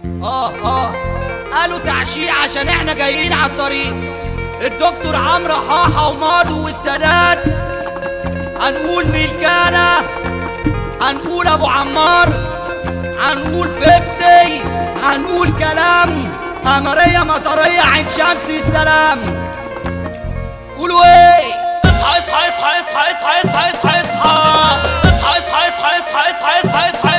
اه اه قالوا تعشيع عشان احنا جايين على الطريق الدكتور عمرو حاحة وماضو والسادات هنقول ملكانة هنقول ابو عمار هنقول فيفتي هنقول كلام قمرية مطرية عين شمس السلام قولوا ايه اصحى اصحى اصحى اصحى اصحى اصحى اصحى اصحى اصحى اصحى اصحى اصحى اصحى اصحى اصحى